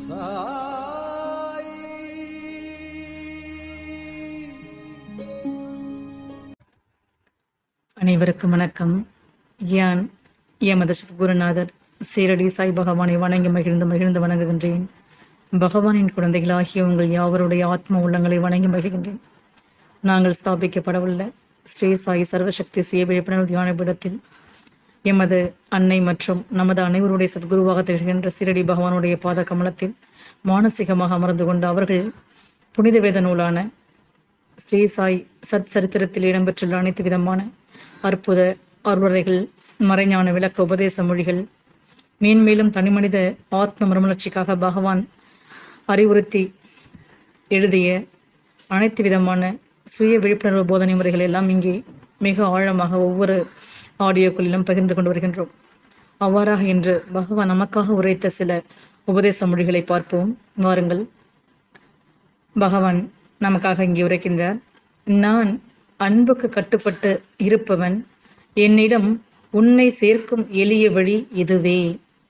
அனைவருக்கும் வணக்கம் யான் எமது சத்குருநாதர் சீரடி சாய் பகவானை வணங்கி மகிழ்ந்து மகிழ்ந்து வணங்குகின்றேன் பகவானின் குழந்தைகளாகிய உங்கள் யாவருடைய ஆத்ம உள்ளங்களை வணங்கி மகிழ்கின்றேன் நாங்கள் ஸ்தாபிக்கப்படவுள்ள ஸ்ரீ சாய் சர்வசக்தி சுய விழிப்புணர்வு தியான பீடத்தில் எமது அன்னை மற்றும் நமது அனைவருடைய சத்குருவாக திகழ்கின்ற சீரடி பகவானுடைய பாத கமலத்தில் மானசீகமாக அமர்ந்து கொண்டு அவர்கள் புனித வேத நூலான ஸ்ரீ சாய் சத் சரித்திரத்தில் இடம்பெற்றுள்ள அனைத்து விதமான அற்புத அருளுரைகள் மறைஞான விளக்க உபதேச மொழிகள் மேன்மேலும் தனிமனித ஆத்ம மறுமலர்ச்சிக்காக பகவான் அறிவுறுத்தி எழுதிய அனைத்து விதமான சுய விழிப்புணர்வு போதனை முறைகள் எல்லாம் இங்கே மிக ஆழமாக ஒவ்வொரு ஆடியோக்களிலும் பகிர்ந்து கொண்டு வருகின்றோம் அவ்வாறாக இன்று பகவான் நமக்காக உரைத்த சில உபதேச மொழிகளை பார்ப்போம் வாருங்கள் பகவான் நமக்காக இங்கே உரைக்கின்றார் நான் அன்புக்கு கட்டுப்பட்டு இருப்பவன் என்னிடம் உன்னை சேர்க்கும் எளிய வழி இதுவே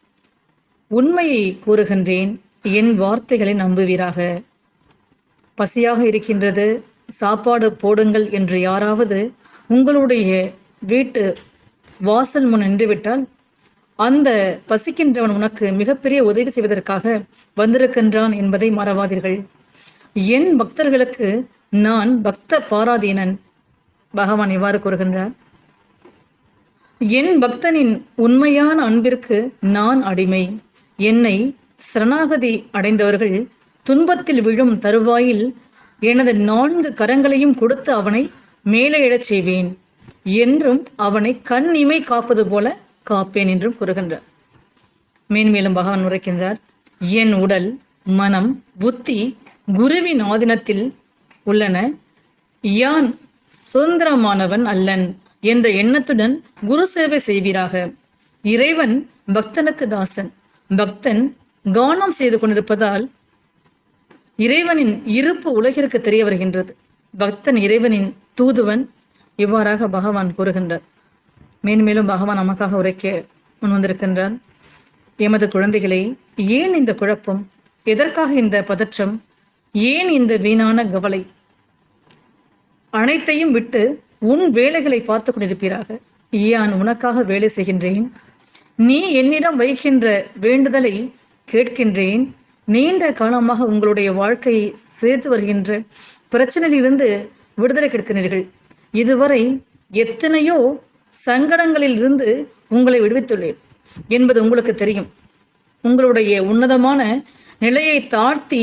உண்மையை கூறுகின்றேன் என் வார்த்தைகளை நம்புவீராக பசியாக இருக்கின்றது சாப்பாடு போடுங்கள் என்று யாராவது உங்களுடைய வீட்டு வாசல் முன் நின்றுவிட்டால் அந்த பசிக்கின்றவன் உனக்கு மிகப்பெரிய உதவி செய்வதற்காக வந்திருக்கின்றான் என்பதை மறவாதீர்கள் என் பக்தர்களுக்கு நான் பக்த பாராதீனன் பகவான் இவ்வாறு கூறுகின்றார் என் பக்தனின் உண்மையான அன்பிற்கு நான் அடிமை என்னை சரணாகதி அடைந்தவர்கள் துன்பத்தில் விழும் தருவாயில் எனது நான்கு கரங்களையும் கொடுத்து அவனை மேலே எழச் செய்வேன் என்றும் அவனை கண் இமை காப்பது போல காப்பேன் என்றும் கூறுகின்றார் மேன்மேலும் பகவான் உரைக்கின்றார் என் உடல் மனம் புத்தி குருவின் ஆதீனத்தில் உள்ளன யான் சுதந்திரமானவன் அல்லன் என்ற எண்ணத்துடன் குரு சேவை செய்வீராக இறைவன் பக்தனுக்கு தாசன் பக்தன் கானம் செய்து கொண்டிருப்பதால் இறைவனின் இருப்பு உலகிற்கு தெரிய வருகின்றது பக்தன் இறைவனின் தூதுவன் இவ்வாறாக பகவான் கூறுகின்றார் மேன்மேலும் பகவான் நமக்காக உரைக்க முன் வந்திருக்கின்றார் எமது குழந்தைகளை ஏன் இந்த குழப்பம் எதற்காக இந்த பதற்றம் ஏன் இந்த வீணான கவலை அனைத்தையும் விட்டு உன் வேலைகளை பார்த்து கொண்டிருப்பீராக யான் உனக்காக வேலை செய்கின்றேன் நீ என்னிடம் வைக்கின்ற வேண்டுதலை கேட்கின்றேன் நீண்ட காலமாக உங்களுடைய வாழ்க்கையை சேர்த்து வருகின்ற பிரச்சனையிலிருந்து விடுதலை கேட்கிறீர்கள் இதுவரை எத்தனையோ சங்கடங்களில் இருந்து உங்களை விடுவித்துள்ளேன் என்பது உங்களுக்கு தெரியும் உங்களுடைய உன்னதமான நிலையை தாழ்த்தி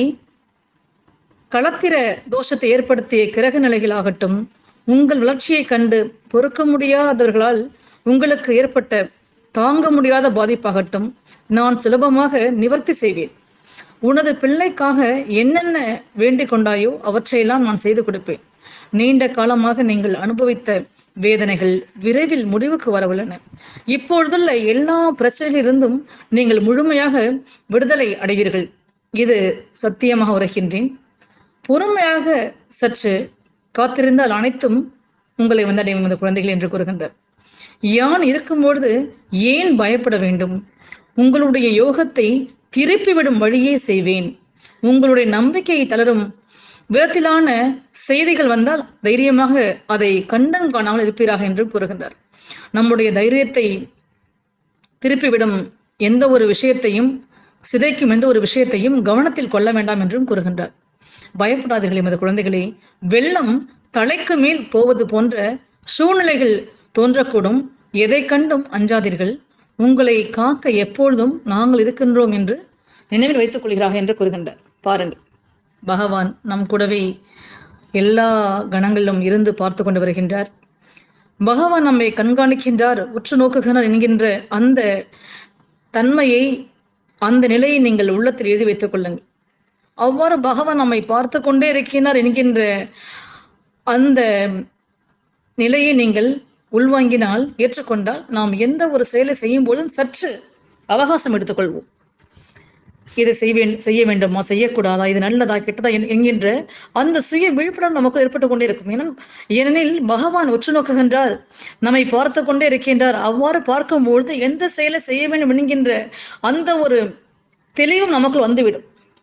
களத்திர தோஷத்தை ஏற்படுத்திய கிரக நிலைகளாகட்டும் உங்கள் வளர்ச்சியை கண்டு பொறுக்க முடியாதவர்களால் உங்களுக்கு ஏற்பட்ட தாங்க முடியாத பாதிப்பாகட்டும் நான் சுலபமாக நிவர்த்தி செய்வேன் உனது பிள்ளைக்காக என்னென்ன வேண்டிக் கொண்டாயோ அவற்றையெல்லாம் நான் செய்து கொடுப்பேன் நீண்ட காலமாக நீங்கள் அனுபவித்த வேதனைகள் விரைவில் முடிவுக்கு வரவுள்ளன இப்பொழுதுள்ள எல்லா பிரச்சனைகளிலிருந்தும் நீங்கள் முழுமையாக விடுதலை அடைவீர்கள் இது சத்தியமாக உரைக்கின்றேன் பொறுமையாக சற்று காத்திருந்தால் அனைத்தும் உங்களை வந்தடையும் இந்த குழந்தைகள் என்று கூறுகின்றார் யான் இருக்கும்பொழுது ஏன் பயப்பட வேண்டும் உங்களுடைய யோகத்தை திருப்பிவிடும் வழியே செய்வேன் உங்களுடைய நம்பிக்கையை தளரும் விதத்திலான செய்திகள் வந்தால் தைரியமாக அதை கண்டம் காணாமல் இருப்பீராக என்றும் கூறுகின்றார் நம்முடைய தைரியத்தை திருப்பிவிடும் எந்த ஒரு விஷயத்தையும் சிதைக்கும் எந்த ஒரு விஷயத்தையும் கவனத்தில் கொள்ள வேண்டாம் என்றும் கூறுகின்றார் பயப்படாதீர்கள் எமது குழந்தைகளே வெள்ளம் தலைக்கு மேல் போவது போன்ற சூழ்நிலைகள் தோன்றக்கூடும் எதை கண்டும் அஞ்சாதீர்கள் உங்களை காக்க எப்பொழுதும் நாங்கள் இருக்கின்றோம் என்று நினைவில் வைத்துக் கொள்கிறார்கள் என்று கூறுகின்றார் பாருங்கள் பகவான் நம் கூடவே எல்லா கணங்களிலும் இருந்து பார்த்து கொண்டு வருகின்றார் பகவான் நம்மை கண்காணிக்கின்றார் உற்று நோக்குகிறார் என்கின்ற அந்த தன்மையை அந்த நிலையை நீங்கள் உள்ளத்தில் எழுதி வைத்துக் கொள்ளுங்கள் அவ்வாறு பகவான் நம்மை பார்த்து கொண்டே இருக்கின்றார் என்கின்ற அந்த நிலையை நீங்கள் உள்வாங்கினால் ஏற்றுக்கொண்டால் நாம் எந்த ஒரு செயலை செய்யும் போதும் சற்று அவகாசம் எடுத்துக்கொள்வோம் இதை செய்வேன் செய்ய வேண்டுமா செய்யக்கூடாதா இது நல்லதா கெட்டதா என்கின்ற அந்த சுய விழிப்புணர்வு நமக்கு ஏற்பட்டு கொண்டே இருக்கும் ஏன்னா ஏனெனில் பகவான் உற்று நோக்குகின்றார் நம்மை பார்த்து கொண்டே இருக்கின்றார் அவ்வாறு பார்க்கும்பொழுது எந்த செயலை செய்ய வேண்டும் என்கின்ற அந்த ஒரு தெளிவும் நமக்குள் வந்துவிடும்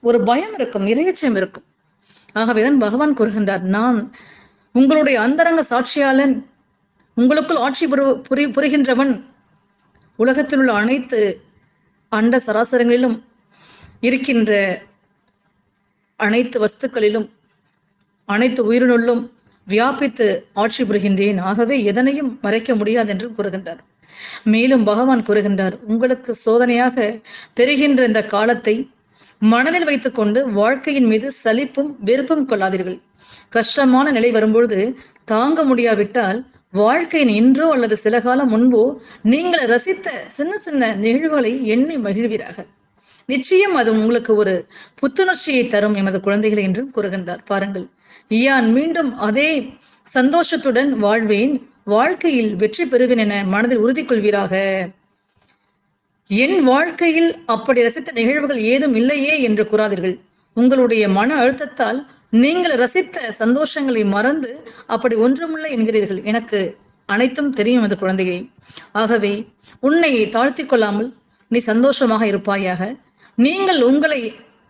ஒரு பயம் இருக்கும் இரையச்சம் இருக்கும் ஆகவேதான் பகவான் கூறுகின்றார் நான் உங்களுடைய அந்தரங்க சாட்சியாளன் உங்களுக்குள் ஆட்சி புரு புரி புரிகின்றவன் உலகத்தில் உள்ள அனைத்து அண்ட சராசரங்களிலும் இருக்கின்ற அனைத்து வஸ்துக்களிலும் அனைத்து உயிரினுள்ளும் வியாபித்து ஆட்சி புரிகின்றேன் ஆகவே எதனையும் மறைக்க முடியாது என்று கூறுகின்றார் மேலும் பகவான் கூறுகின்றார் உங்களுக்கு சோதனையாக தெரிகின்ற இந்த காலத்தை மனதில் வைத்துக்கொண்டு வாழ்க்கையின் மீது சலிப்பும் வெறுப்பும் கொள்ளாதீர்கள் கஷ்டமான நிலை வரும்பொழுது தாங்க முடியாவிட்டால் வாழ்க்கையின் இன்றோ அல்லது சில காலம் முன்போ நீங்கள் ரசித்த சின்ன சின்ன நிகழ்வுகளை எண்ணி மகிழ்வீராக நிச்சயம் அது உங்களுக்கு ஒரு புத்துணர்ச்சியை தரும் எமது குழந்தைகளை என்றும் கூறுகின்றார் பாருங்கள் யான் மீண்டும் அதே சந்தோஷத்துடன் வாழ்வேன் வாழ்க்கையில் வெற்றி பெறுவேன் என மனதில் உறுதி கொள்வீராக என் வாழ்க்கையில் அப்படி ரசித்த நிகழ்வுகள் ஏதும் இல்லையே என்று கூறாதீர்கள் உங்களுடைய மன அழுத்தத்தால் நீங்கள் ரசித்த சந்தோஷங்களை மறந்து அப்படி ஒன்றுமில்லை என்கிறீர்கள் எனக்கு அனைத்தும் தெரியும் அந்த குழந்தையை ஆகவே உன்னை தாழ்த்தி கொள்ளாமல் நீ சந்தோஷமாக இருப்பாயாக நீங்கள் உங்களை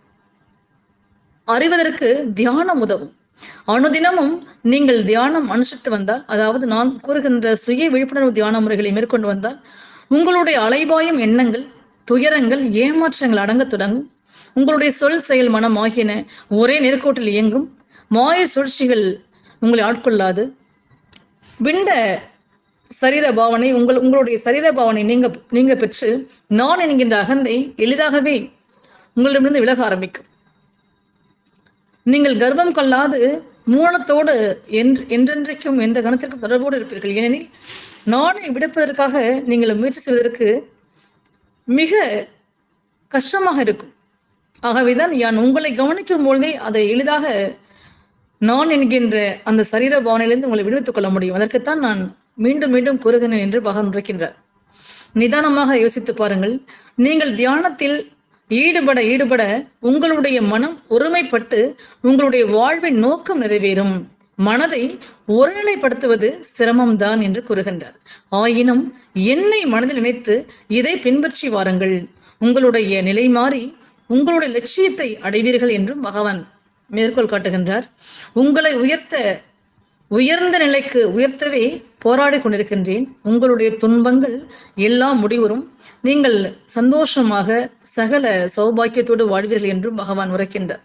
அறிவதற்கு தியானம் உதவும் அனுதினமும் நீங்கள் தியானம் அனுஷ்டித்து வந்தால் அதாவது நான் கூறுகின்ற சுய விழிப்புணர்வு தியான முறைகளை மேற்கொண்டு வந்தால் உங்களுடைய அலைபாயும் எண்ணங்கள் துயரங்கள் ஏமாற்றங்கள் அடங்கத் தொடங்கும் உங்களுடைய சொல் செயல் மனம் ஆகியன ஒரே நேர்கோட்டில் இயங்கும் மாய சுழற்சிகள் உங்களை ஆட்கொள்ளாது விண்ட சரீர பாவனை உங்கள் உங்களுடைய சரீர பாவனை நீங்க நீங்க பெற்று நான் என்கின்ற அகந்தை எளிதாகவே உங்களிடமிருந்து விலக ஆரம்பிக்கும் நீங்கள் கர்ப்பம் கொள்ளாது மூலத்தோடு என்று என்றென்றைக்கும் எந்த கணத்திற்கும் தொடர்போடு இருப்பீர்கள் ஏனெனில் நானை விடுப்பதற்காக நீங்கள் முயற்சி செய்வதற்கு மிக கஷ்டமாக இருக்கும் ஆகவேதான் யான் உங்களை கவனிக்கும் பொழுதே அதை எளிதாக நான் என்கின்ற அந்த சரீர பாவனையிலிருந்து உங்களை விடுவித்துக் கொள்ள முடியும் அதற்குத்தான் நான் மீண்டும் மீண்டும் கூறுகிறேன் என்று பகவான் உரைக்கின்றார் நிதானமாக யோசித்து பாருங்கள் நீங்கள் தியானத்தில் ஈடுபட ஈடுபட உங்களுடைய மனம் ஒருமைப்பட்டு உங்களுடைய வாழ்வின் நோக்கம் நிறைவேறும் மனதை ஒருநிலைப்படுத்துவது சிரமம்தான் என்று கூறுகின்றார் ஆயினும் என்னை மனதில் நினைத்து இதை பின்பற்றி வாருங்கள் உங்களுடைய நிலை மாறி உங்களுடைய லட்சியத்தை அடைவீர்கள் என்றும் பகவான் மேற்கோள் காட்டுகின்றார் உங்களை உயர்த்த உயர்ந்த நிலைக்கு உயர்த்தவே போராடி கொண்டிருக்கின்றேன் உங்களுடைய துன்பங்கள் எல்லாம் முடிவரும் நீங்கள் சந்தோஷமாக சகல சௌபாக்கியத்தோடு வாழ்வீர்கள் என்றும் பகவான் உரைக்கின்றார்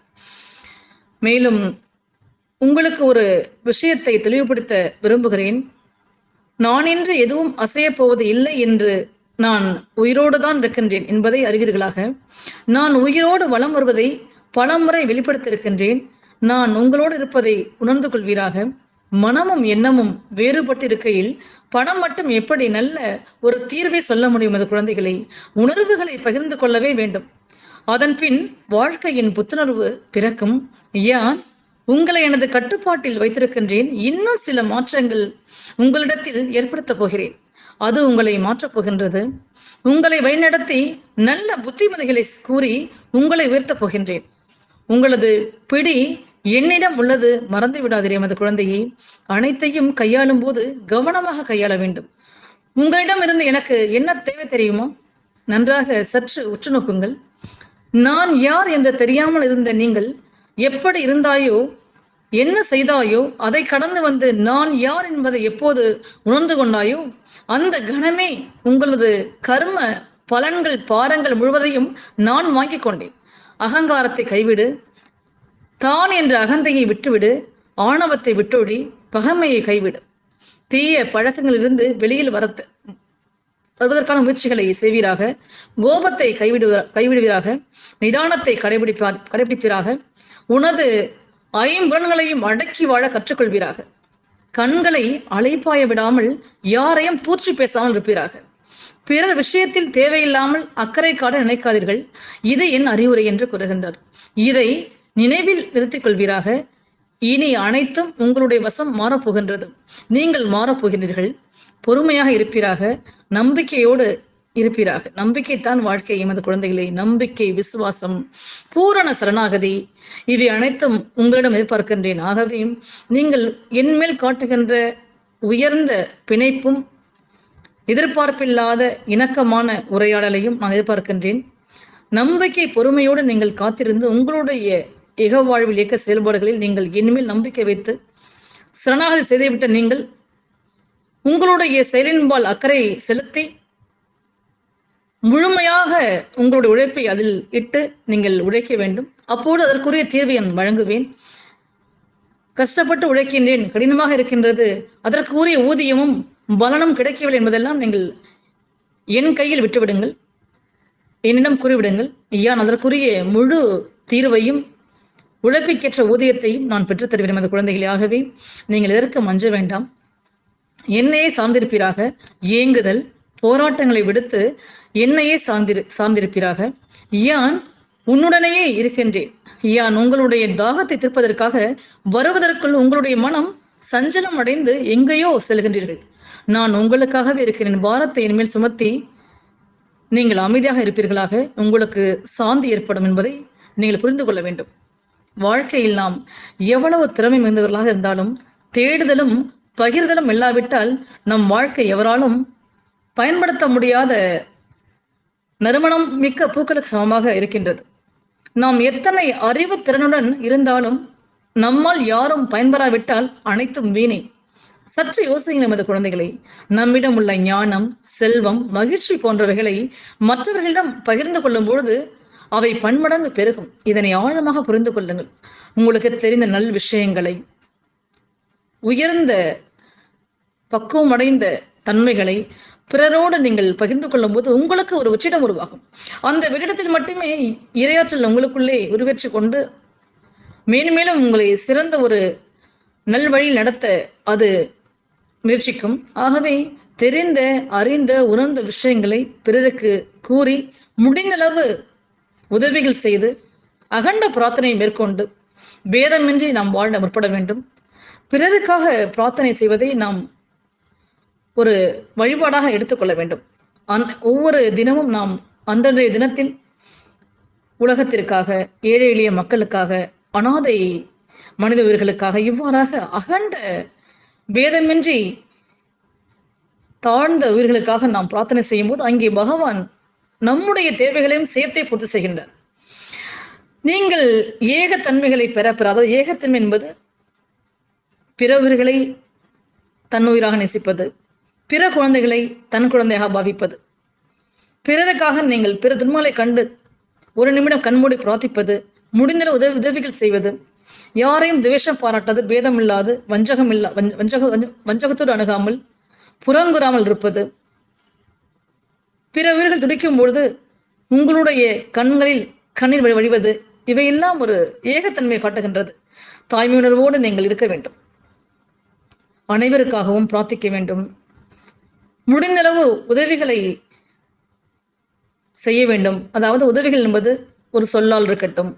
மேலும் உங்களுக்கு ஒரு விஷயத்தை தெளிவுபடுத்த விரும்புகிறேன் நான் என்று எதுவும் அசையப் போவது இல்லை என்று நான் உயிரோடு தான் இருக்கின்றேன் என்பதை அறிவீர்களாக நான் உயிரோடு வலம் வருவதை பலமுறை வெளிப்படுத்தியிருக்கின்றேன் நான் உங்களோடு இருப்பதை உணர்ந்து கொள்வீராக மனமும் எண்ணமும் வேறுபட்டிருக்கையில் பணம் மட்டும் எப்படி நல்ல ஒரு தீர்வை சொல்ல முடியும் அது குழந்தைகளை உணர்வுகளை பகிர்ந்து கொள்ளவே வேண்டும் அதன் பின் வாழ்க்கையின் புத்துணர்வு பிறக்கும் யான் உங்களை எனது கட்டுப்பாட்டில் வைத்திருக்கின்றேன் இன்னும் சில மாற்றங்கள் உங்களிடத்தில் ஏற்படுத்தப் போகிறேன் அது உங்களை மாற்றப் போகின்றது உங்களை வழிநடத்தி நல்ல புத்திமதிகளை கூறி உங்களை உயர்த்தப் போகின்றேன் உங்களது பிடி என்னிடம் உள்ளது மறந்து விடாதீரே எமது குழந்தையை அனைத்தையும் கையாளும் போது கவனமாக கையாள வேண்டும் உங்களிடம் இருந்து எனக்கு என்ன தேவை தெரியுமோ நன்றாக சற்று உற்று நோக்குங்கள் நான் யார் என்று தெரியாமல் இருந்த நீங்கள் எப்படி இருந்தாயோ என்ன செய்தாயோ அதை கடந்து வந்து நான் யார் என்பதை எப்போது உணர்ந்து கொண்டாயோ அந்த கணமே உங்களது கர்ம பலன்கள் பாரங்கள் முழுவதையும் நான் வாங்கிக் கொண்டேன் அகங்காரத்தை கைவிடு தான் என்ற அகந்தையை விட்டுவிடு ஆணவத்தை விட்டொழி பகமையை கைவிடு தீய பழக்கங்களிலிருந்து வெளியில் வரத்து வருவதற்கான முயற்சிகளை செய்வீராக கோபத்தை கைவிடுவ கைவிடுவீராக நிதானத்தை கடைபிடிப்பார் கடைபிடிப்பீராக உனது ஐம்புலன்களையும் அடக்கி வாழ கற்றுக்கொள்வீராக கண்களை அலைப்பாய விடாமல் யாரையும் தூற்றி பேசாமல் இருப்பீராக பிறர் விஷயத்தில் தேவையில்லாமல் அக்கறை காட்ட நினைக்காதீர்கள் இது என் அறிவுரை என்று கூறுகின்றார் இதை நினைவில் நிறுத்திக் கொள்வீராக இனி அனைத்தும் உங்களுடைய வசம் மாறப்போகின்றது நீங்கள் மாறப்போகிறீர்கள் பொறுமையாக இருப்பீராக நம்பிக்கையோடு இருப்பீராக நம்பிக்கைத்தான் வாழ்க்கை எமது குழந்தைகளை நம்பிக்கை விசுவாசம் பூரண சரணாகதி இவை அனைத்தும் உங்களிடம் எதிர்பார்க்கின்றேன் ஆகவே நீங்கள் என்மேல் காட்டுகின்ற உயர்ந்த பிணைப்பும் எதிர்பார்ப்பில்லாத இணக்கமான உரையாடலையும் நான் எதிர்பார்க்கின்றேன் நம்பிக்கை பொறுமையோடு நீங்கள் காத்திருந்து உங்களுடைய இக வாழ்வில் இயக்க செயல்பாடுகளில் நீங்கள் இனிமேல் நம்பிக்கை வைத்து சரணாகதி செய்துவிட்ட நீங்கள் உங்களுடைய செயலின்பால் அக்கறை செலுத்தி முழுமையாக உங்களுடைய உழைப்பை அதில் இட்டு நீங்கள் உழைக்க வேண்டும் அப்போது அதற்குரிய தீர்வை நான் வழங்குவேன் கஷ்டப்பட்டு உழைக்கின்றேன் கடினமாக இருக்கின்றது அதற்கு உரிய ஊதியமும் பலனும் கிடைக்கவில்லை என்பதெல்லாம் நீங்கள் என் கையில் விட்டுவிடுங்கள் என்னிடம் கூறிவிடுங்கள் யான் அதற்குரிய முழு தீர்வையும் உழைப்புக்கேற்ற ஊதியத்தையும் நான் பெற்றுத் தருவேன் எமது குழந்தைகளே ஆகவே நீங்கள் எதற்கு மஞ்ச வேண்டாம் என்னையே சார்ந்திருப்பீராக ஏங்குதல் போராட்டங்களை விடுத்து என்னையே சார்ந்திரு சார்ந்திருப்பீராக யான் உன்னுடனேயே இருக்கின்றேன் யான் உங்களுடைய தாகத்தை தீர்ப்பதற்காக வருவதற்குள் உங்களுடைய மனம் சஞ்சலம் அடைந்து எங்கேயோ செல்கின்றீர்கள் நான் உங்களுக்காகவே இருக்கிறேன் பாரத்தை என்மேல் சுமத்தி நீங்கள் அமைதியாக இருப்பீர்களாக உங்களுக்கு சாந்தி ஏற்படும் என்பதை நீங்கள் புரிந்து கொள்ள வேண்டும் வாழ்க்கையில் நாம் எவ்வளவு திறமை மிகுந்தவர்களாக இருந்தாலும் தேடுதலும் பகிர்தலும் இல்லாவிட்டால் நம் வாழ்க்கை எவராலும் பயன்படுத்த முடியாத நறுமணம் மிக்க பூக்களுக்கு சமமாக இருக்கின்றது நாம் எத்தனை அறிவு திறனுடன் இருந்தாலும் நம்மால் யாரும் பயன்பெறாவிட்டால் அனைத்தும் வீணே சற்று யோசிங்கள் நமது குழந்தைகளை நம்மிடம் உள்ள ஞானம் செல்வம் மகிழ்ச்சி போன்றவைகளை மற்றவர்களிடம் பகிர்ந்து கொள்ளும் பொழுது அவை பன்மடங்கு பெருகும் இதனை ஆழமாக புரிந்து கொள்ளுங்கள் உங்களுக்கு தெரிந்த நல் விஷயங்களை உயர்ந்த பக்குவம் அடைந்த தன்மைகளை பிறரோடு நீங்கள் பகிர்ந்து கொள்ளும் போது உங்களுக்கு ஒரு வெற்றிடம் உருவாகும் அந்த வெற்றிடத்தில் மட்டுமே இரையாற்றல் உங்களுக்குள்ளே உருவேற்றி கொண்டு மேலும் மேலும் உங்களை சிறந்த ஒரு நல்வழியில் நடத்த அது முயற்சிக்கும் ஆகவே தெரிந்த அறிந்த உணர்ந்த விஷயங்களை பிறருக்கு கூறி முடிந்தளவு உதவிகள் செய்து அகண்ட பிரார்த்தனை மேற்கொண்டு பேதமின்றி நாம் வாழ முற்பட வேண்டும் பிறருக்காக பிரார்த்தனை செய்வதை நாம் ஒரு வழிபாடாக எடுத்துக்கொள்ள வேண்டும் அந் ஒவ்வொரு தினமும் நாம் அன்றன்றைய தினத்தில் உலகத்திற்காக ஏழை எளிய மக்களுக்காக அனாதை மனித உயிர்களுக்காக இவ்வாறாக அகண்ட பேதமின்றி தாழ்ந்த உயிர்களுக்காக நாம் பிரார்த்தனை செய்யும்போது அங்கே பகவான் நம்முடைய தேவைகளையும் சேர்த்தே பூர்த்தி செய்கின்றார் நீங்கள் ஏகத்தன்மைகளை பெற பெற அதாவது ஏகத்தன்மை என்பது பிற உயிர்களை தன் உயிராக நேசிப்பது பிற குழந்தைகளை தன் குழந்தையாக பாவிப்பது பிறருக்காக நீங்கள் பிற துன்மங்களை கண்டு ஒரு நிமிடம் கண்மூடி பிரார்த்திப்பது முடிந்த உதவி உதவிகள் செய்வது யாரையும் துவேஷம் பாராட்டாது பேதம் இல்லாது வஞ்சகம் இல்லா வஞ்ச வஞ்சக வஞ்ச- வஞ்சகத்தோடு அணுகாமல் புறங்குறாமல் இருப்பது பிற உயிர்கள் துடிக்கும் பொழுது உங்களுடைய கண்களில் கண்ணீர் வழி வழிவது இவையெல்லாம் ஒரு ஏகத்தன்மையை காட்டுகின்றது தாய்மை உணர்வோடு நீங்கள் இருக்க வேண்டும் அனைவருக்காகவும் பிரார்த்திக்க வேண்டும் முடிந்தளவு உதவிகளை செய்ய வேண்டும் அதாவது உதவிகள் என்பது ஒரு சொல்லால் இருக்கட்டும்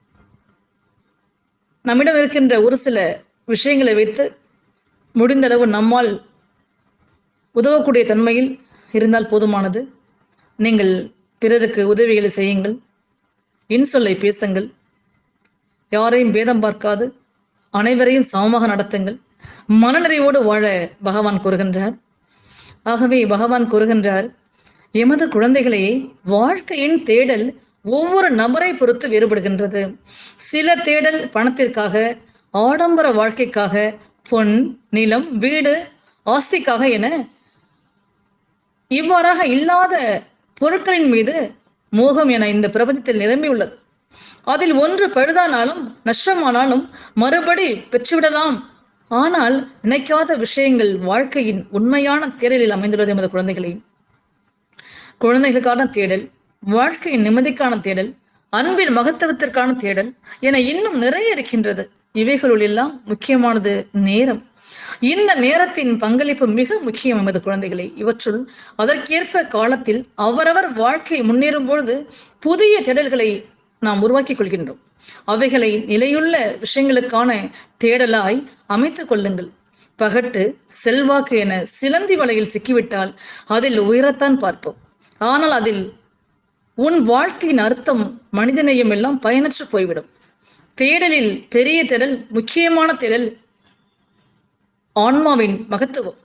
நம்மிடம் இருக்கின்ற ஒரு சில விஷயங்களை வைத்து முடிந்தளவு நம்மால் உதவக்கூடிய தன்மையில் இருந்தால் போதுமானது நீங்கள் பிறருக்கு உதவிகளை செய்யுங்கள் இன்சொல்லை பேசுங்கள் யாரையும் பேதம் பார்க்காது அனைவரையும் சமமாக நடத்துங்கள் மனநிறைவோடு வாழ பகவான் கூறுகின்றார் ஆகவே பகவான் கூறுகின்றார் எமது குழந்தைகளே வாழ்க்கையின் தேடல் ஒவ்வொரு நபரை பொறுத்து வேறுபடுகின்றது சில தேடல் பணத்திற்காக ஆடம்பர வாழ்க்கைக்காக பொன் நிலம் வீடு ஆஸ்திக்காக என இவ்வாறாக இல்லாத பொருட்களின் மீது மோகம் என இந்த பிரபஞ்சத்தில் நிரம்பியுள்ளது அதில் ஒன்று பழுதானாலும் நஷ்டமானாலும் மறுபடி பெற்றுவிடலாம் ஆனால் நினைக்காத விஷயங்கள் வாழ்க்கையின் உண்மையான தேடலில் அமைந்துள்ளது எமது குழந்தைகளை குழந்தைகளுக்கான தேடல் வாழ்க்கையின் நிம்மதிக்கான தேடல் அன்பின் மகத்துவத்திற்கான தேடல் என இன்னும் நிறைய இருக்கின்றது இவைகளுள் எல்லாம் முக்கியமானது நேரம் இந்த நேரத்தின் பங்களிப்பு மிக முக்கியம் எமது குழந்தைகளை இவற்றுள் அதற்கேற்ப காலத்தில் அவரவர் வாழ்க்கை முன்னேறும் பொழுது புதிய தேடல்களை நாம் உருவாக்கிக் கொள்கின்றோம் அவைகளை நிலையுள்ள விஷயங்களுக்கான தேடலாய் அமைத்துக் கொள்ளுங்கள் பகட்டு செல்வாக்கு என சிலந்தி வலையில் சிக்கிவிட்டால் அதில் உயரத்தான் பார்ப்போம் ஆனால் அதில் உன் வாழ்க்கையின் அர்த்தம் மனிதநேயம் எல்லாம் பயனற்று போய்விடும் தேடலில் பெரிய தேடல் முக்கியமான தேடல் ஆன்மாவின் மகத்துவம்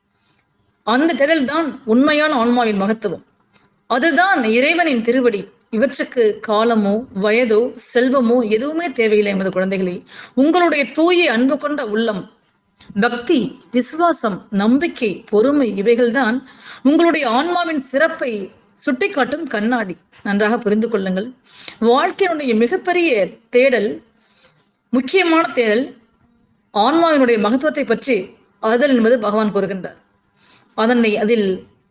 அந்த தேடல் தான் உண்மையான ஆன்மாவின் மகத்துவம் அதுதான் இறைவனின் திருவடி இவற்றுக்கு காலமோ வயதோ செல்வமோ எதுவுமே தேவையில்லை எமது குழந்தைகளே உங்களுடைய தூய அன்பு கொண்ட உள்ளம் பக்தி விசுவாசம் நம்பிக்கை பொறுமை இவைகள்தான் உங்களுடைய ஆன்மாவின் சிறப்பை சுட்டிக்காட்டும் கண்ணாடி நன்றாக புரிந்து கொள்ளுங்கள் வாழ்க்கையினுடைய மிகப்பெரிய தேடல் முக்கியமான தேடல் ஆன்மாவினுடைய மகத்துவத்தை பற்றி அறிதல் என்பது பகவான் கூறுகின்றார் அதனை அதில்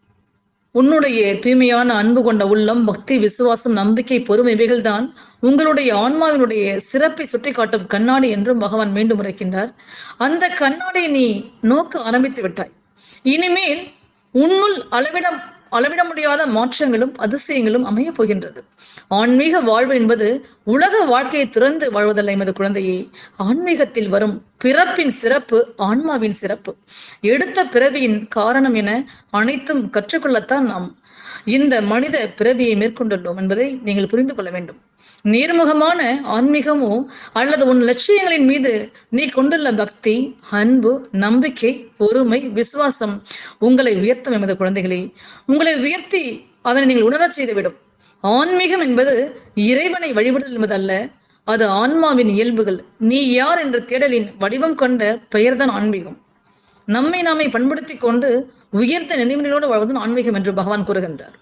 உன்னுடைய தூய்மையான அன்பு கொண்ட உள்ளம் பக்தி விசுவாசம் நம்பிக்கை பொறுமை இவைகள்தான் உங்களுடைய ஆன்மாவினுடைய சிறப்பை சுட்டிக்காட்டும் கண்ணாடி என்றும் பகவான் மீண்டும் உரைக்கின்றார் அந்த கண்ணாடியை நீ நோக்க ஆரம்பித்து விட்டாய் இனிமேல் உன்னுள் அளவிடம் அளவிட முடியாத மாற்றங்களும் அதிசயங்களும் அமையப் போகின்றது ஆன்மீக வாழ்வு என்பது உலக வாழ்க்கையை துறந்து வாழ்வதல்ல எமது குழந்தையே ஆன்மீகத்தில் வரும் பிறப்பின் சிறப்பு ஆன்மாவின் சிறப்பு எடுத்த பிறவியின் காரணம் என அனைத்தும் கற்றுக்கொள்ளத்தான் நாம் இந்த மனித பிறவியை மேற்கொண்டுள்ளோம் என்பதை நீங்கள் புரிந்து கொள்ள வேண்டும் நேர்முகமான ஆன்மீகமோ அல்லது உன் லட்சியங்களின் மீது நீ கொண்டுள்ள பக்தி அன்பு நம்பிக்கை பொறுமை விசுவாசம் உங்களை உயர்த்தும் எமது குழந்தைகளே உங்களை உயர்த்தி அதனை நீங்கள் உணரச் செய்துவிடும் ஆன்மீகம் என்பது இறைவனை வழிபடுதல் என்பதல்ல அது ஆன்மாவின் இயல்புகள் நீ யார் என்ற தேடலின் வடிவம் கொண்ட பெயர்தான் ஆன்மீகம் நம்மை நாமே பண்படுத்தி கொண்டு உயர்ந்த நினைவுகளோடு வாழ்வதும் ஆன்மீகம் என்று பகவான் கூறுகின்றார்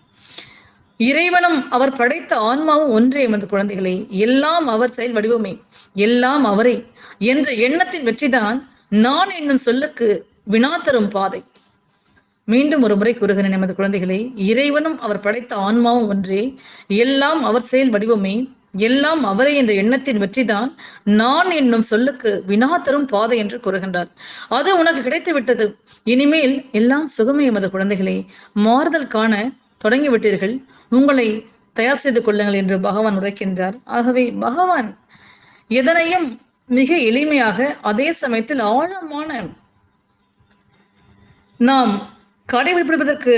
இறைவனும் அவர் படைத்த ஆன்மாவும் ஒன்றே எமது குழந்தைகளே எல்லாம் அவர் செயல் வடிவமே எல்லாம் அவரே என்ற எண்ணத்தின் வெற்றிதான் நான் என்னும் சொல்லுக்கு வினா தரும் பாதை மீண்டும் ஒரு முறை கூறுகிறேன் எமது குழந்தைகளே இறைவனும் அவர் படைத்த ஆன்மாவும் ஒன்றே எல்லாம் அவர் செயல் வடிவமே எல்லாம் அவரே என்ற எண்ணத்தின் வெற்றிதான் நான் என்னும் சொல்லுக்கு வினா தரும் பாதை என்று கூறுகின்றார் அது உனக்கு கிடைத்து விட்டது இனிமேல் எல்லாம் சுகமே எமது குழந்தைகளே மாறுதல் காண தொடங்கிவிட்டீர்கள் உங்களை தயார் செய்து கொள்ளுங்கள் என்று பகவான் உரைக்கின்றார் ஆகவே பகவான் எதனையும் மிக எளிமையாக அதே சமயத்தில் ஆழமான நாம் கடைபிடிப்பதற்கு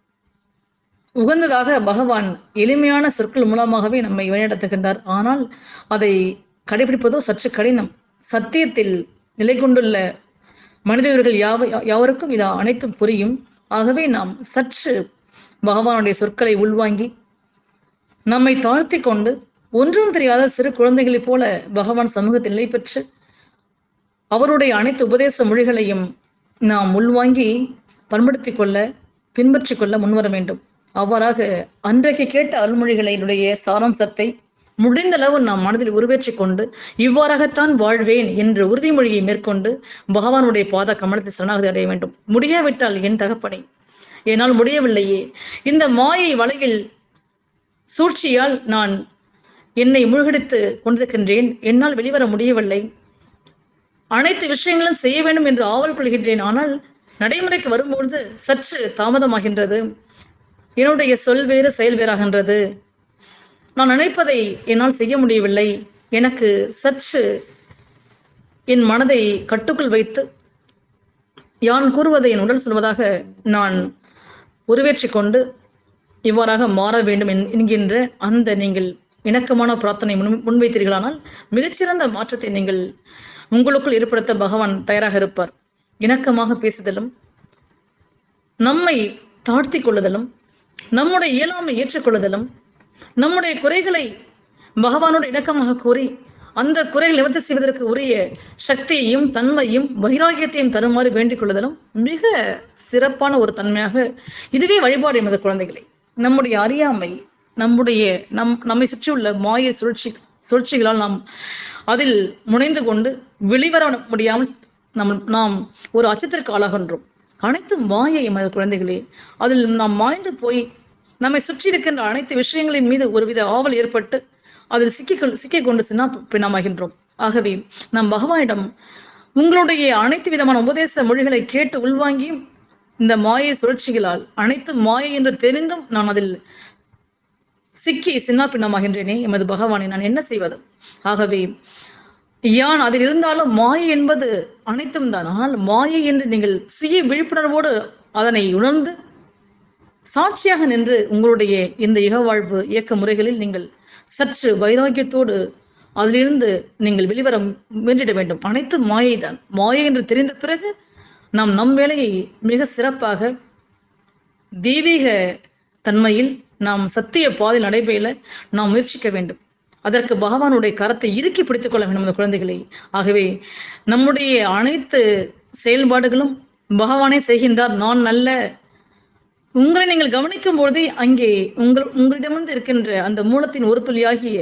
உகந்ததாக பகவான் எளிமையான சொற்கள் மூலமாகவே நம்மை வழிநடத்துகின்றார் ஆனால் அதை கடைபிடிப்பதோ சற்று கடினம் சத்தியத்தில் நிலை கொண்டுள்ள மனிதர்கள் யாவ யாவருக்கும் இது அனைத்தும் புரியும் ஆகவே நாம் சற்று பகவானுடைய சொற்களை உள்வாங்கி நம்மை தாழ்த்தி கொண்டு ஒன்றும் தெரியாத சிறு குழந்தைகளைப் போல பகவான் சமூகத்தில் நிலை பெற்று அவருடைய அனைத்து உபதேச மொழிகளையும் நாம் உள்வாங்கி பண்படுத்தி கொள்ள பின்பற்றி கொள்ள முன்வர வேண்டும் அவ்வாறாக அன்றைக்கு கேட்ட அருள்மொழிகளினுடைய சாராம்சத்தை முடிந்த அளவு நாம் மனதில் உருவேற்றிக் கொண்டு இவ்வாறாகத்தான் வாழ்வேன் என்ற உறுதிமொழியை மேற்கொண்டு பகவானுடைய பாத கமலத்தை சரணாகதி அடைய வேண்டும் முடியாவிட்டால் என் தகப்பனை என்னால் முடியவில்லையே இந்த மாயை வலையில் சூழ்ச்சியால் நான் என்னை மூழ்கடித்து கொண்டிருக்கின்றேன் என்னால் வெளிவர முடியவில்லை அனைத்து விஷயங்களும் செய்ய வேண்டும் என்று ஆவல் கொள்கின்றேன் ஆனால் நடைமுறைக்கு வரும்பொழுது சற்று தாமதமாகின்றது என்னுடைய சொல் வேறு செயல் வேறாகின்றது நான் நினைப்பதை என்னால் செய்ய முடியவில்லை எனக்கு சற்று என் மனதை கட்டுக்குள் வைத்து யான் கூறுவதை என் உடல் சொல்வதாக நான் உருவேற்றிக் கொண்டு இவ்வாறாக மாற வேண்டும் என்- என்கின்ற அந்த நீங்கள் இணக்கமான பிரார்த்தனை முன் முன்வைத்தீர்களானால் மிகச்சிறந்த மாற்றத்தை நீங்கள் உங்களுக்குள் ஏற்படுத்த பகவான் தயாராக இருப்பார் இணக்கமாக பேசுதலும் நம்மை தாழ்த்தி கொள்ளுதலும் நம்முடைய இயலாமை ஏற்றுக்கொள்ளுதலும் நம்முடைய குறைகளை பகவானோடு இணக்கமாக கூறி அந்த குறைகளை நிவர்த்தி செய்வதற்கு உரிய சக்தியையும் தன்மையும் வைராகியத்தையும் தருமாறு வேண்டிக் கொள்ளுதலும் மிக சிறப்பான ஒரு தன்மையாக இதுவே வழிபாடு எமது குழந்தைகளை நம்முடைய அறியாமை நம்முடைய நம் நம்மை சுற்றியுள்ள மாய சுழற்சி சுழற்சிகளால் நாம் அதில் முனைந்து கொண்டு வெளிவர முடியாமல் நம் நாம் ஒரு அச்சத்திற்கு ஆளாகின்றோம் அனைத்து மாயை எமது குழந்தைகளே அதில் நாம் மாய்ந்து போய் நம்மை சுற்றி இருக்கின்ற அனைத்து விஷயங்களின் மீது ஒருவித ஆவல் ஏற்பட்டு அதில் சிக்கிக்கொள் சிக்கிக்கொண்டு சின்ன பின்னமாகின்றோம் ஆகவே நாம் பகவானிடம் உங்களுடைய அனைத்து விதமான உபதேச மொழிகளை கேட்டு உள்வாங்கியும் இந்த மாயை சுழற்சிகளால் அனைத்து மாயை என்று தெரிந்தும் நான் அதில் சிக்கி சின்ன பின்னமாகின்றேனே எமது பகவானை நான் என்ன செய்வது ஆகவே யான் அதில் இருந்தாலும் மாயை என்பது அனைத்தும் தான் ஆனால் மாயை என்று நீங்கள் சுய விழிப்புணர்வோடு அதனை உணர்ந்து சாட்சியாக நின்று உங்களுடைய இந்த இகவாழ்வு இயக்க முறைகளில் நீங்கள் சற்று வைராக்கியத்தோடு அதிலிருந்து நீங்கள் வெளிவர முயன்றிட வேண்டும் அனைத்து மாயை தான் மாயை என்று தெரிந்த பிறகு நாம் நம் வேலையை மிக சிறப்பாக தெய்வீக தன்மையில் நாம் சத்திய பாதையில் நடைபெற நாம் முயற்சிக்க வேண்டும் அதற்கு பகவானுடைய கரத்தை இறுக்கி பிடித்துக் கொள்ள வேண்டும் அந்த குழந்தைகளை ஆகவே நம்முடைய அனைத்து செயல்பாடுகளும் பகவானே செய்கின்றார் நான் நல்ல உங்களை நீங்கள் கவனிக்கும் பொழுதே அங்கே உங்கள் உங்களிடமிருந்து இருக்கின்ற அந்த மூலத்தின் ஒரு துளியாகிய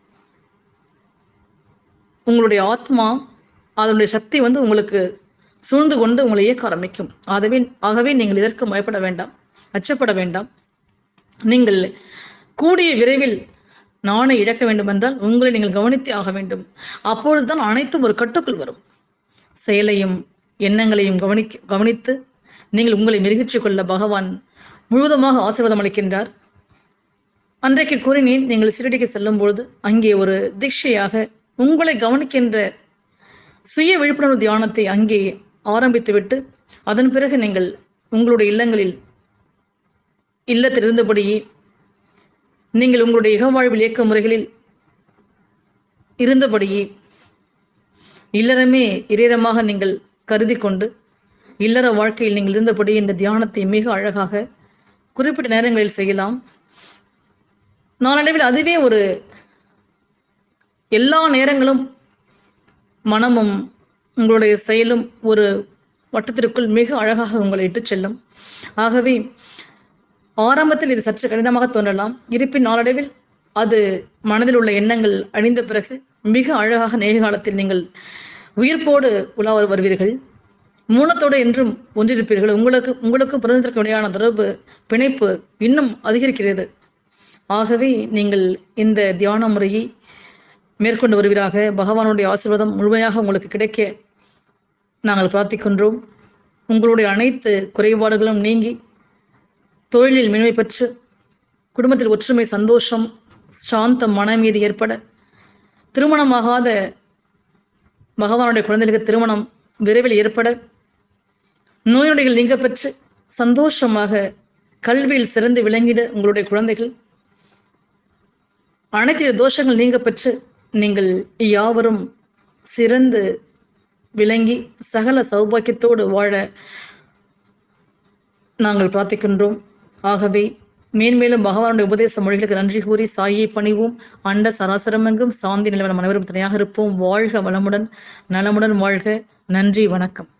உங்களுடைய ஆத்மா அதனுடைய சக்தி வந்து உங்களுக்கு சூழ்ந்து கொண்டு உங்களை இயக்க ஆரம்பிக்கும் ஆகவே ஆகவே நீங்கள் இதற்கு பயப்பட வேண்டாம் அச்சப்பட வேண்டாம் நீங்கள் கூடிய விரைவில் நாணை இழக்க வேண்டும் என்றால் உங்களை நீங்கள் கவனித்தே ஆக வேண்டும் அப்பொழுதுதான் அனைத்தும் ஒரு கட்டுக்குள் வரும் செயலையும் எண்ணங்களையும் கவனிக்க கவனித்து நீங்கள் உங்களை மெருகேற்றிக் கொள்ள பகவான் முழுவதுமாக ஆசீர்வாதம் அளிக்கின்றார் அன்றைக்கு கூறினேன் நீங்கள் சிறடிக்கு செல்லும் பொழுது அங்கே ஒரு தீட்சையாக உங்களை கவனிக்கின்ற சுய விழிப்புணர்வு தியானத்தை அங்கே ஆரம்பித்துவிட்டு அதன் பிறகு நீங்கள் உங்களுடைய இல்லங்களில் இல்லத்தில் இருந்தபடியே நீங்கள் உங்களுடைய இகவாழ்வில் இயக்க முறைகளில் இருந்தபடியே இல்லறமே இறையரமாக நீங்கள் கருதி கொண்டு இல்லற வாழ்க்கையில் நீங்கள் இருந்தபடி இந்த தியானத்தை மிக அழகாக குறிப்பிட்ட நேரங்களில் செய்யலாம் நாளடைவில் அதுவே ஒரு எல்லா நேரங்களும் மனமும் உங்களுடைய செயலும் ஒரு வட்டத்திற்குள் மிக அழகாக உங்களை இட்டுச் செல்லும் ஆகவே ஆரம்பத்தில் இது சற்று கடினமாக தோன்றலாம் இருப்பின் நாளடைவில் அது மனதில் உள்ள எண்ணங்கள் அழிந்த பிறகு மிக அழகாக நேர்காலத்தில் நீங்கள் உயிர்ப்போடு உலா வருவீர்கள் மூலத்தோடு என்றும் ஒன்றிருப்பீர்கள் உங்களுக்கு உங்களுக்கும் பிறந்ததற்கு இடையான தொடர்பு பிணைப்பு இன்னும் அதிகரிக்கிறது ஆகவே நீங்கள் இந்த தியான முறையை மேற்கொண்டு வருவீராக பகவானுடைய ஆசீர்வாதம் முழுமையாக உங்களுக்கு கிடைக்க நாங்கள் பிரார்த்திக்கின்றோம் உங்களுடைய அனைத்து குறைபாடுகளும் நீங்கி தொழிலில் மேன்மை பெற்று குடும்பத்தில் ஒற்றுமை சந்தோஷம் சாந்தம் மனமீதி ஏற்பட திருமணமாகாத பகவானுடைய குழந்தைகளுக்கு திருமணம் விரைவில் ஏற்பட நோய் நொடிகள் நீங்க பெற்று சந்தோஷமாக கல்வியில் சிறந்து விளங்கிட உங்களுடைய குழந்தைகள் அனைத்து தோஷங்கள் நீங்க பெற்று நீங்கள் யாவரும் சிறந்து விளங்கி சகல சௌபாக்கியத்தோடு வாழ நாங்கள் பிரார்த்திக்கின்றோம் ஆகவே மேன்மேலும் பகவானுடைய உபதேச மொழிகளுக்கு நன்றி கூறி சாயை பணிவோம் அண்ட சராசரமெங்கும் சாந்தி நிலவரம் அனைவரும் துணையாக இருப்போம் வாழ்க வளமுடன் நலமுடன் வாழ்க நன்றி வணக்கம்